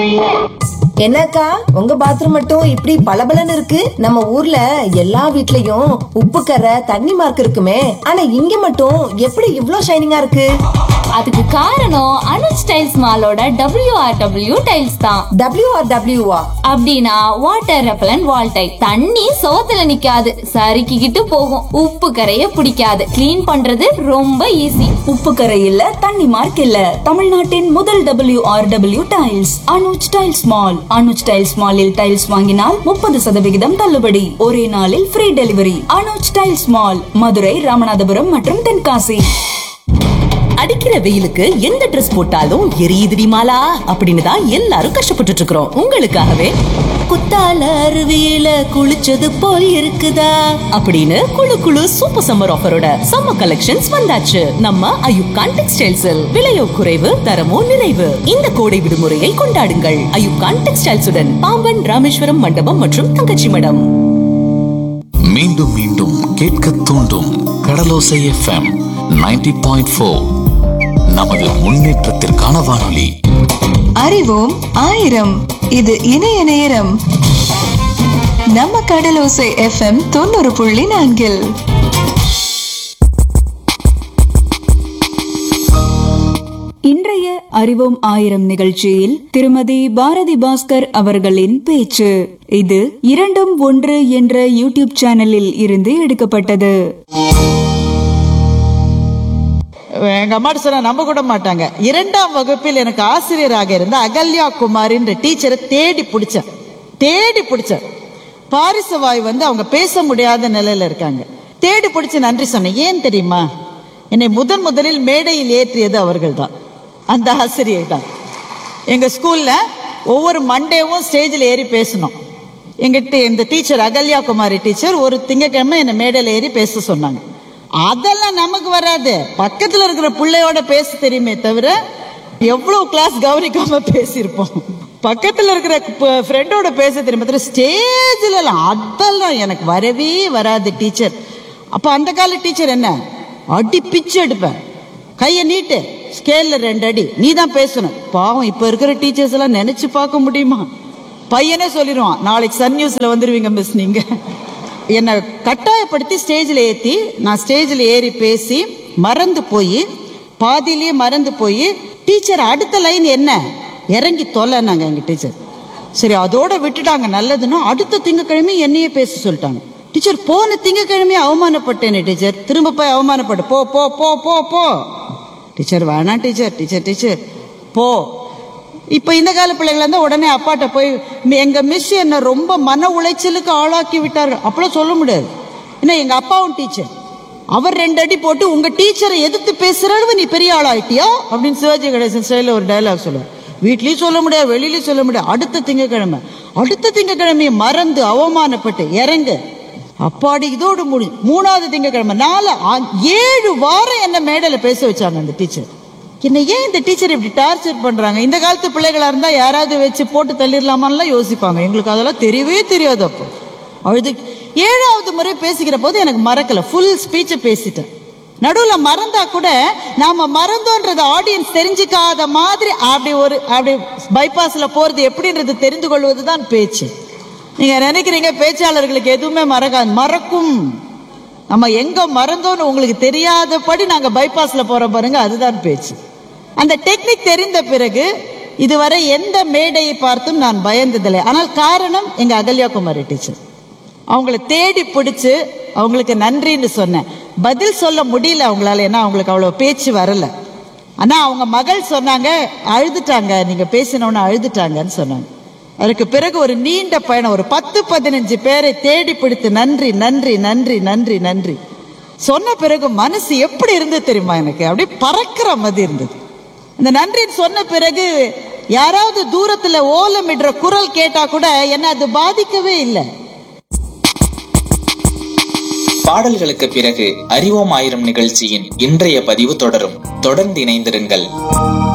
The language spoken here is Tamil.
என்னக்கா உங்க பாத்ரூம் மட்டும் இப்படி பளபளன்னு இருக்கு நம்ம ஊர்ல எல்லா வீட்லயும் உப்பு கரை தண்ணி மார்க் இருக்குமே ஆனா இங்க மட்டும் எப்படி இவ்ளோ ஷைனிங்கா இருக்கு அதுக்கு காரணம் அனுஜ் டைல்ஸ் மாலோட WRW டைல்ஸ் தான் டபிள்யூ ஆர் டபிள்யூவா அப்படின்னா வாட்டர் ரெப்பலன் வால் டைல் தண்ணி சோத்துல நிக்காது சறுக்கிக்கிட்டு போகும் உப்பு கரைய பிடிக்காது க்ளீன் பண்றது ரொம்ப ஈஸி உப்பு கரை இல்ல தண்ணி மார்க் இல்ல தமிழ்நாட்டின் முதல் W R W tiles Anuj tiles mall Anuj tiles மாலில் டைல்ஸ் வாங்கினால் முப்பது சதவிகிதம் தள்ளுபடி ஒரே நாளில் free delivery Anuj tiles mall Madurai Ramanathapuram மற்றும் தென்காசி அடிக்கிற வெயிலுக்கு எந்த Dress போட்டாலும் எரியுதுடி மாலா அப்படின்னு தான் எல்லாரும் கஷ்டப்பட்டுட்டு இருக்கிறோம் உங்களுக்காகவே குத்தால அருவியில குளிச்சது போல் இருக்குதா அப்படின்னு குளு குளு சூப்பர் சம்மர் ஆஃபரோட சம்மர் கலெக்ஷன்ஸ் வந்தாச்சு நம்ம அயுப்கான் டெக்ஸ்டைல்ஸில் விலையோ குறைவு தரமோ நிறைவு இந்த கோடை விடுமுறையை கொண்டாடுங்கள் அயுப்கான் டெக்ஸ்டைல்ஸுடன் பாம்பன் ராமேஸ்வரம் மண்டபம் மற்றும் தங்கச்சி மடம் மீண்டும் மீண்டும் கேட்க தூண்டும் கடலோசை எஃப்எம் 90.4 பாயிண்ட் ஃபோர் நமது முன்னேற்றத்திற்கான வானொலி அறிவோம் ஆயிரம் இது இணைய நேரம் நம்ம கடலோசை எஃப்எம் தொண்ணூறு புள்ளி நான்கில் இன்றைய அறிவோம் ஆயிரம் நிகழ்ச்சியில் திருமதி பாரதி பாஸ்கர் அவர்களின் பேச்சு இது இரண்டும் ஒன்று என்ற யூடியூப் சேனலில் இருந்து எடுக்கப்பட்டது எங்க அம்மாட்ட சொன்னா நம்ப கூட மாட்டாங்க இரண்டாம் வகுப்பில் எனக்கு ஆசிரியராக இருந்த அகல்யா குமாரின்ற டீச்சரை தேடி பிடிச்சேன் தேடி பிடிச்சேன் பாரிசவாய் வந்து அவங்க பேச முடியாத நிலையில இருக்காங்க தேடி பிடிச்சு நன்றி சொன்னேன் ஏன் தெரியுமா என்னை முதன் முதலில் மேடையில் ஏற்றியது அவர்கள் தான் அந்த ஆசிரியை தான் எங்க ஸ்கூல்ல ஒவ்வொரு மண்டேவும் ஸ்டேஜில் ஏறி பேசணும் எங்கிட்ட இந்த டீச்சர் அகல்யா குமாரி டீச்சர் ஒரு திங்கக்கிழமை என்னை மேடையில் ஏறி பேச சொன்னாங்க அதெல்லாம் நமக்கு வராது பக்கத்துல இருக்கிற பிள்ளையோட பேச தெரியுமே தவிர எவ்வளவு கிளாஸ் கவனிக்காம பேசியிருப்போம் பக்கத்துல இருக்கிற ஃப்ரெண்டோட பேச தெரியுமே தவிர ஸ்டேஜ்ல எல்லாம் அதெல்லாம் எனக்கு வரவே வராது டீச்சர் அப்ப அந்த கால டீச்சர் என்ன அடி பிச்சு எடுப்பேன் கையை நீட்டு ஸ்கேல்ல ரெண்டு அடி நீ தான் பேசணும் பாவம் இப்ப இருக்கிற டீச்சர்ஸ் எல்லாம் நினைச்சு பார்க்க முடியுமா பையனே சொல்லிடுவான் நாளைக்கு சன் நியூஸ்ல வந்துருவீங்க மிஸ் நீங்க என்னை கட்டாயப்படுத்தி ஸ்டேஜில் ஏற்றி நான் ஸ்டேஜில் ஏறி பேசி மறந்து போய் பாதியிலேயே மறந்து போய் டீச்சர் அடுத்த லைன் என்ன இறங்கி தொலைனாங்க எங்கள் டீச்சர் சரி அதோட விட்டுட்டாங்க நல்லதுன்னா அடுத்த திங்கக்கிழமை என்னையே பேச சொல்லிட்டாங்க டீச்சர் போன திங்கக்கிழமையே அவமானப்பட்டேனே டீச்சர் திரும்ப போய் அவமானப்பட்டு போ போ போ போ போ டீச்சர் வேணாம் டீச்சர் டீச்சர் டீச்சர் போ இப்போ இந்த கால பிள்ளைங்களா இருந்தால் உடனே அப்பாட்ட போய் "மி- எங்க மிஸ் என்ன ரொம்ப மன உளைச்சலுக்கு ஆளாக்கி விட்டார்கள் அப்பெல்லாம் சொல்ல முடியாது ஏன்னா எங்க அப்பாவும் டீச்சர் அவர் ரெண்டு அடி போட்டு உங்க டீச்சரை எதிர்த்து பேசுற அளவு நீ பெரிய ஆளாயிட்டியா அப்படின்னு சிவாஜி கணேசன் ஸ்டைல ஒரு டயலாக் சொல்லுவார் வீட்லயும் சொல்ல முடியாது வெளியிலயும் சொல்ல முடியாது அடுத்த திங்கக்கிழமை அடுத்த திங்கக்கிழமையை மறந்து அவமானப்பட்டு இறங்கு அப்பாடி இதோடு முடி மூணாவது திங்கக்கிழமை நாலு ஆ- ஏழு வாரம் என்ன மேடையில பேச வச்சாங்க அந்த டீச்சர் என்ன ஏன் இந்த டீச்சர் இப்படி டார்ச்சர் பண்றாங்க இந்த காலத்து பிள்ளைகளா இருந்தா யாராவது வச்சு போட்டு தள்ளிடலாமான்லாம் யோசிப்பாங்க எங்களுக்கு அதெல்லாம் தெரியவே தெரியாது அப்போ அழுது ஏழாவது முறை பேசிக்கிற போது எனக்கு மறக்கல ஃபுல் ஸ்பீச்சை பேசிட்டேன் நடுவுல மறந்தா கூட நாம மறந்தோன்றது ஆடியன்ஸ் தெரிஞ்சுக்காத மாதிரி அப்படி ஒரு அப்படி பைபாஸ்ல போறது எப்படின்றது தெரிந்து கொள்வது தான் பேச்சு நீங்க நினைக்கிறீங்க பேச்சாளர்களுக்கு எதுவுமே மறக்காது மறக்கும் நம்ம எங்க மறந்தோம்னு உங்களுக்கு தெரியாதபடி நாங்க பைபாஸ்ல போறோம் பாருங்க அதுதான் பேச்சு அந்த டெக்னிக் தெரிந்த பிறகு இதுவரை எந்த மேடையை பார்த்தும் நான் பயந்ததில்லை ஆனால் காரணம் எங்க அகல்யா குமாரி டீச்சர் அவங்கள தேடி பிடிச்சு அவங்களுக்கு நன்றின்னு சொன்னேன் பதில் சொல்ல முடியல அவங்களால ஏன்னா அவங்களுக்கு அவ்வளோ பேச்சு வரல ஆனா அவங்க மகள் சொன்னாங்க அழுதுட்டாங்க நீங்க பேசினோன்னு அழுதுட்டாங்கன்னு சொன்னாங்க அதுக்கு பிறகு ஒரு நீண்ட பயணம் ஒரு பத்து பதினஞ்சு பேரை தேடி பிடித்து நன்றி நன்றி நன்றி நன்றி நன்றி சொன்ன பிறகு மனசு எப்படி இருந்தது தெரியுமா எனக்கு அப்படியே பறக்கிற மாதிரி இருந்தது இந்த நன்றின்னு சொன்ன பிறகு யாராவது தூரத்துல ஓலமிடுற குரல் கேட்டா கூட என்ன அது பாதிக்கவே இல்லை பாடல்களுக்கு பிறகு அறிவோம் ஆயிரம் நிகழ்ச்சியின் இன்றைய பதிவு தொடரும் தொடர்ந்து இணைந்திருங்கள்